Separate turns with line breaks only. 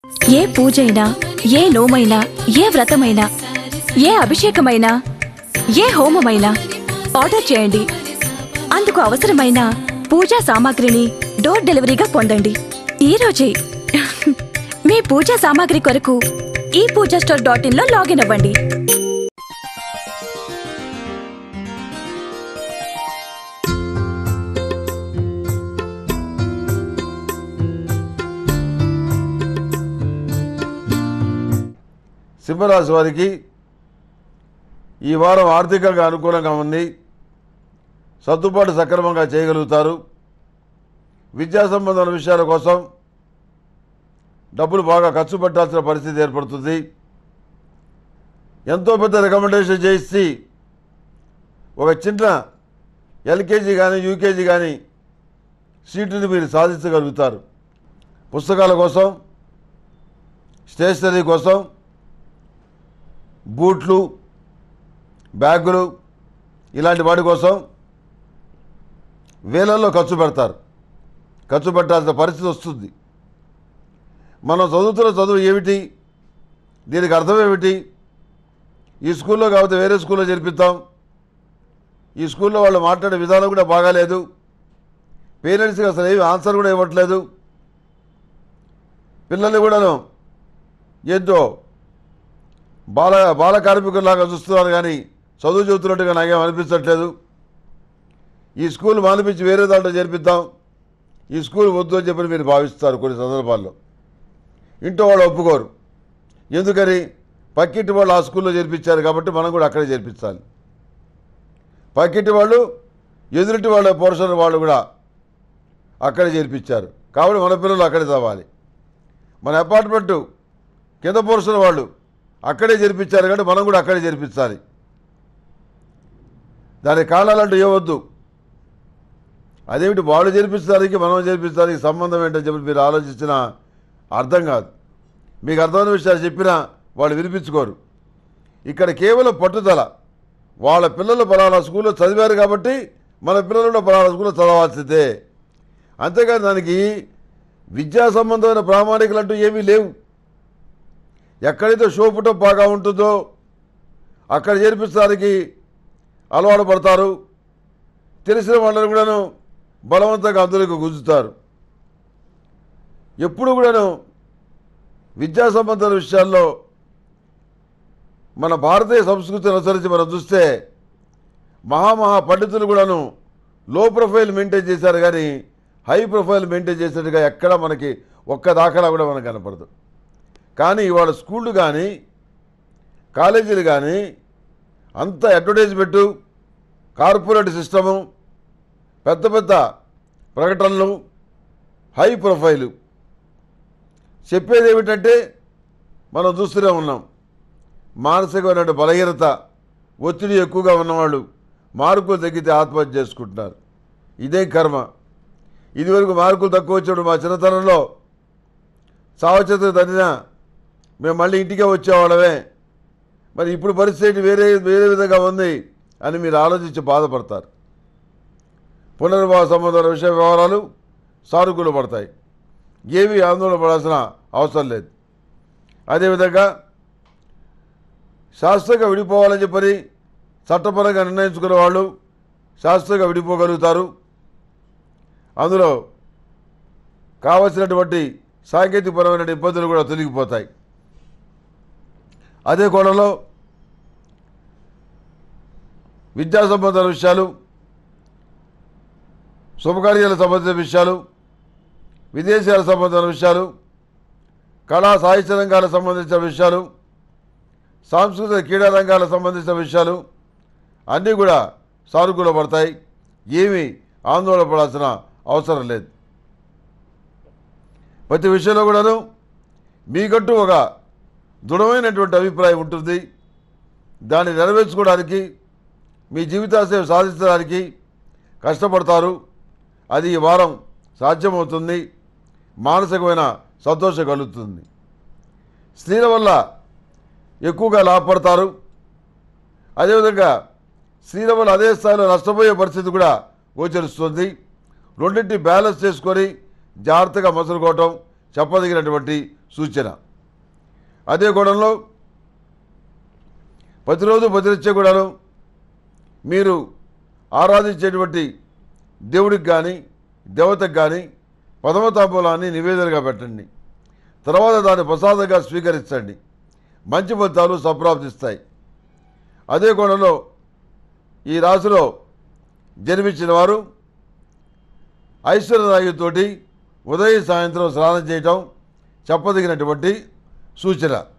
ఏ పూజైనా ఏ నోమైనా ఏ వ్రతమైనా ఏ అభిషేకమైనా ఏ హోమమైనా ఆర్డర్ చేయండి అందుకు అవసరమైన పూజా సామాగ్రిని డోర్ డెలివరీగా పొందండి ఈ రోజే మీ పూజా సామాగ్రి కొరకు ఈ పూజా స్టోర్ డాట్ ఇన్ లో లాగిన్ అవ్వండి
సింహరాశి వారికి ఈ వారం ఆర్థికంగా అనుకూలంగా ఉంది సర్దుబాటు సక్రమంగా చేయగలుగుతారు విద్యా సంబంధమైన విషయాల కోసం డబ్బులు బాగా ఖర్చు పెట్టాల్సిన పరిస్థితి ఏర్పడుతుంది ఎంతో పెద్ద రికమెండేషన్ చేసి ఒక చిన్న ఎల్కేజీ కానీ యూకేజీ కానీ సీటుని మీరు సాధించగలుగుతారు పుస్తకాల కోసం స్టేషనరీ కోసం బూట్లు బ్యాగులు ఇలాంటి వాటి కోసం వేలల్లో ఖర్చు పెడతారు ఖర్చు పెట్టాల్సిన పరిస్థితి వస్తుంది మనం చదువుతున్న చదువు ఏమిటి దీనికి అర్థం ఏమిటి ఈ స్కూల్లో కాకపోతే వేరే స్కూల్లో చేర్పిద్దాం ఈ స్కూల్లో వాళ్ళు మాట్లాడే విధానం కూడా బాగాలేదు పేరెంట్స్కి అసలు ఏమి ఆన్సర్ కూడా ఇవ్వట్లేదు పిల్లల్ని కూడాను ఏంటో బాల బాల కార్మికుల్లాగా చూస్తున్నారు కానీ చదువు చెబుతున్నట్టుగా నాకేం అనిపించట్లేదు ఈ స్కూల్ మానిపించి వేరే దాంట్లో చేర్పిద్దాం ఈ స్కూల్ వద్దు అని చెప్పి మీరు భావిస్తారు కొన్ని సందర్భాల్లో ఇంట్లో వాళ్ళు ఒప్పుకోరు ఎందుకని పక్కింటి వాళ్ళు ఆ స్కూల్లో చేర్పించారు కాబట్టి మనం కూడా అక్కడే చేర్పించాలి పక్కింటి వాళ్ళు ఎదురింటి వాళ్ళ పోర్షన్ వాళ్ళు కూడా అక్కడే చేర్పించారు కాబట్టి మన పిల్లలు అక్కడే చదవాలి మన అపార్ట్మెంటు కింద పోర్షన్ వాళ్ళు అక్కడే చేర్పించారు కాబట్టి మనం కూడా అక్కడే చేర్పించాలి దానికి కారణాలంటూ ఏవద్దు అదేమిటి వాళ్ళు చేర్పించడానికి మనం చేర్పించడానికి సంబంధం ఏంటని చెప్పి మీరు ఆలోచించిన అర్థం కాదు మీకు అర్థమైన విషయాలు చెప్పినా వాళ్ళు వినిపించుకోరు ఇక్కడ కేవలం పట్టుదల వాళ్ళ పిల్లలు పలానా స్కూల్లో చదివారు కాబట్టి మన పిల్లలు కూడా పలానా స్కూల్లో చదవాల్సిందే అంతేకాని దానికి విద్యా సంబంధమైన ప్రామాణికలు అంటూ ఏమీ లేవు ఎక్కడైతే షోపుటం బాగా ఉంటుందో అక్కడ చేర్పించడానికి అలవాటు పడతారు తెలిసిన వాళ్ళని కూడాను బలవంతంగా అందులోకి గుంజుతారు ఎప్పుడు కూడాను విద్యా సంబంధమైన విషయాల్లో మన భారతీయ సంస్కృతిని అనుసరించి మనం చూస్తే మహామహా పండితులు కూడాను లో ప్రొఫైల్ మెయింటైన్ చేశారు కానీ హై ప్రొఫైల్ మెయింటైన్ చేసినట్టుగా ఎక్కడ మనకి ఒక్క దాఖలా కూడా మనకు కనపడదు కానీ ఇవాళ స్కూళ్ళు కానీ కాలేజీలు కానీ అంత అడ్వర్టైజ్మెంటు కార్పొరేట్ సిస్టము పెద్ద పెద్ద ప్రకటనలు హై ప్రొఫైలు చెప్పేది ఏమిటంటే మనం చూస్తూనే ఉన్నాం మానసికమైన బలహీనత ఒత్తిడి ఎక్కువగా ఉన్నవాళ్ళు మార్కులు తగ్గితే ఆత్మహత్య చేసుకుంటున్నారు ఇదే కర్మ ఇదివరకు మార్కులు తక్కువ వచ్చాడు మా చిన్నతనంలో సావచేత తన్నినా మేము మళ్ళీ ఇంటికే వచ్చేవాళ్ళమే మరి ఇప్పుడు పరిస్థితి వేరే వేరే విధంగా ఉంది అని మీరు ఆలోచించి బాధపడతారు పునర్వాస సంబంధాల విషయ వ్యవహారాలు సానుకూల పడతాయి ఏమీ ఆందోళన పడాల్సిన అవసరం లేదు అదేవిధంగా శాస్త్రంగా విడిపోవాలని చెప్పని చట్టపరంగా నిర్ణయించుకున్న వాళ్ళు శాస్త్రంగా విడిపోగలుగుతారు అందులో కావలసినటువంటి సాంకేతికపరమైన ఇబ్బందులు కూడా తొలగిపోతాయి అదే కోణంలో విద్యా సంబంధాల విషయాలు శుభకార్యాలకు సంబంధించిన విషయాలు విదేశాలకు సంబంధించిన విషయాలు కళా సాహిత్య రంగాలకు సంబంధించిన విషయాలు సాంస్కృతిక క్రీడా రంగాలకు సంబంధించిన విషయాలు అన్నీ కూడా సానుకూల పడతాయి ఏమీ ఆందోళన పడాల్సిన అవసరం లేదు ప్రతి విషయంలో కూడాను మీకంటూ ఒక దృఢమైనటువంటి అభిప్రాయం ఉంటుంది దాన్ని నెరవేర్చుకోవడానికి మీ జీవితాశయం సాధించడానికి కష్టపడతారు అది ఈ వారం సాధ్యమవుతుంది మానసికమైన సంతోషం కలుగుతుంది స్త్రీల వల్ల ఎక్కువగా లాభపడతారు అదేవిధంగా స్త్రీల వల్ల అదే స్థాయిలో నష్టపోయే పరిస్థితి కూడా గోచరిస్తుంది రెండింటి బ్యాలెన్స్ చేసుకొని జాగ్రత్తగా మసులుకోవటం చెప్పదగినటువంటి సూచన అదే గూడంలో ప్రతిరోజు ప్రతినిత్యం కూడాను మీరు ఆరాధించేటువంటి దేవుడికి కానీ దేవతకు కానీ ప్రథమ తాంబూలాన్ని నివేదనగా పెట్టండి తర్వాత దాన్ని ప్రసాదంగా స్వీకరించండి మంచి ఫలితాలు సంప్రాప్తిస్తాయి అదే కోణంలో ఈ రాశిలో జన్మించిన వారు ఐశ్వర్యరాయుతోటి ఉదయం సాయంత్రం స్నానం చేయటం చెప్పదగినటువంటి సూచన